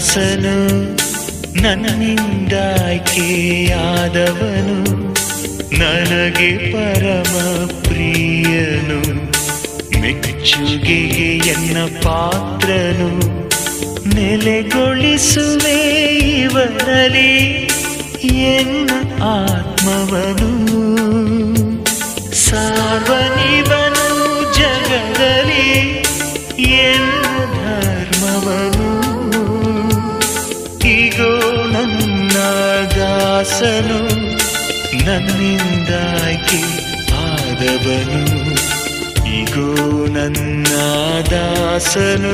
ದಾಸನು ನನ್ನಿಂದ ಆಯ್ಕೆಯಾದವನು ನನಗೆ ಪರಮ ಪ್ರಿಯನು ಮೆಚ್ಚುಗೆಗೆ ಎನ್ನ ಪಾತ್ರನು ನೆಲೆಗೊಳಿಸುವೆ ಇವರಲ್ಲಿ ಎನ್ನ ಆತ್ಮವನು ಸಾರ್ವನಿವನು ಜಗದಲ್ಲಿ ಎನ್ನ ಧರ್ಮವನು ಈಗೋ ನನ್ನ ದಾಸನು ನನ್ನಿಂದಾಗಿ ಆದವನು ಈಗೋ ನನ್ನ ದಾಸನು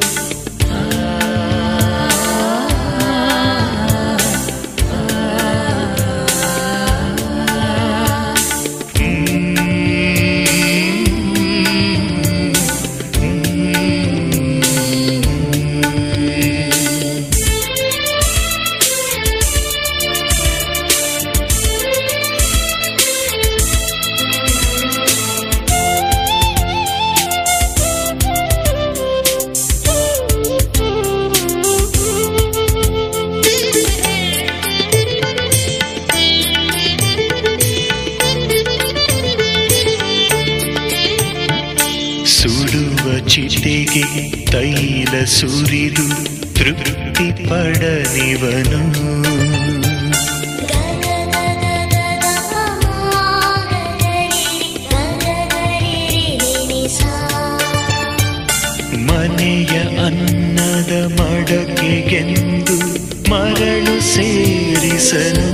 ಸುಡುವ ಚಿತೆಗೆ ತೈಲ ಸುರಿದು ತೃಪ್ತಿ ಪಡನಿವನು ಮನೆಯ ಅನ್ನದ ಮಡಕೆಗೆಂದು ಮರಳು ಸೇರಿಸನು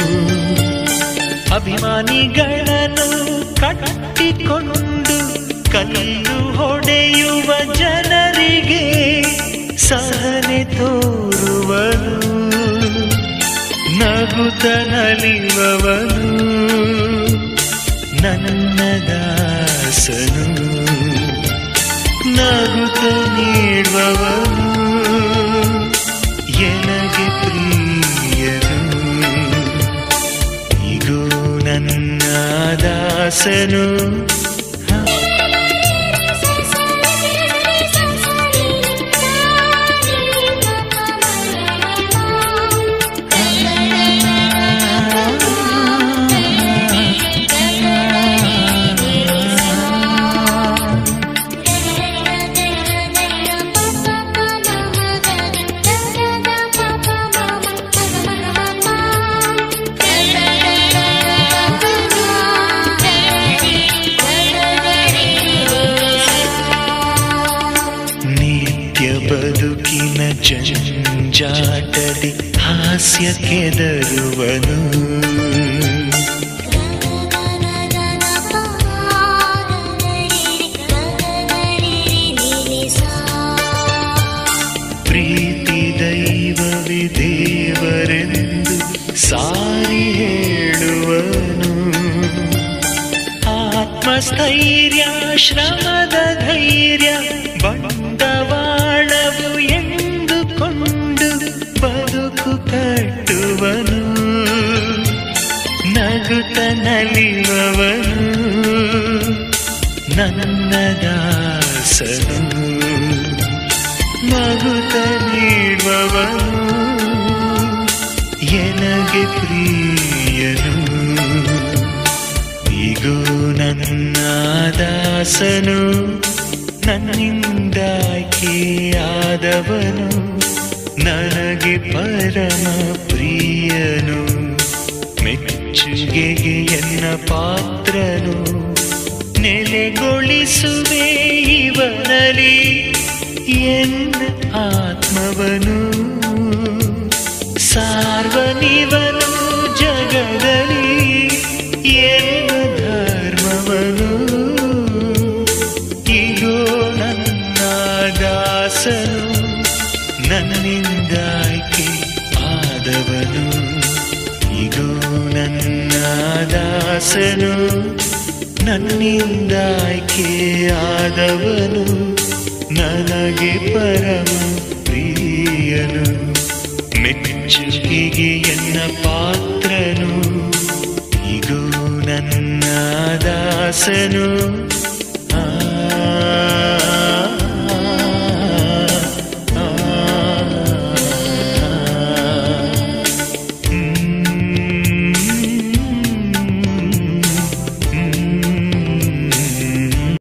ಅಭಿಮಾನಿಗಳನ್ನು ಕಟ್ಟಿಕೊಂಡು ಕಲ್ಲು ಹೊಡೆಯುವ ಜನರಿಗೆ ಸಹನೆ ತೋರುವನು ನಗುತ್ತ ನಲಿವವನು ನನ್ನ ದಾಸನು ನಗುತ್ತ ನೀಡುವವನು ಎನಗೆ ಪ್ರಿಯನು ಈಗೋ ನನ್ನ ದಾಸನು ನಿತ್ಯ ಬದುಕಿನ ಜಂಜಾಟದಿ ಹಾಸ್ಯ ಕೆದರುವನು ಪ್ರೀತಿ ದೈವವಿ ದೇವರೆಂದು ಸಾರಿ ಹೇಳುವನು ಆತ್ಮಸ್ಥೈರ್ಯ ಶ್ರಮದ ಧೈರ್ಯ ಬಂಡವಾಳವು ಎಂದುಕೊಂಡು ಬದುಕು ಕಟ್ಟುವನು ನಗುತ್ತ ನಲಿವವನು ನನ್ನ ದಾಸನು ನಗುತ್ತ ನೀಡುವವನು ಎನಗೆ ಪ್ರಿಯನು ಈಗೋ ನನ್ನ ದಾಸನು ನನ್ನಿಂದಾಕಿಯಾದವನು ನನಗೆ ಪರಮ ಪ್ರಿಯನು ಮೆಚ್ಚುಗೆಗೆ ಎನ್ನ ಪಾತ್ರನು ನೆಲೆಗೊಳಿಸುವೆ ಇವನಲ್ಲಿ ಎನ್ನ ಆತ್ಮವನು ಸಾರ್ವನಿವನು ಜಗದಲ್ಲಿ ಎನ್ನ ಧರ್ಮವನು ಈಗೋ ನನ್ನ ದಾಸನು ನನ್ನಿಂದಾಯ್ಕೆ ಆದವನು ಈಗೋ ನನ್ನ ದಾಸನು ನನ್ನಿಂದಾಯ್ಕೆ ಆದವನು ನನಗೆ ಪರಮ ಪ್ರಿಯನು ಮೆಚ್ಚುಗೆಗೆ ಎನ್ನ ಪಾತ್ರನು ಈಗೋ ನನ್ನ ದಾಸನು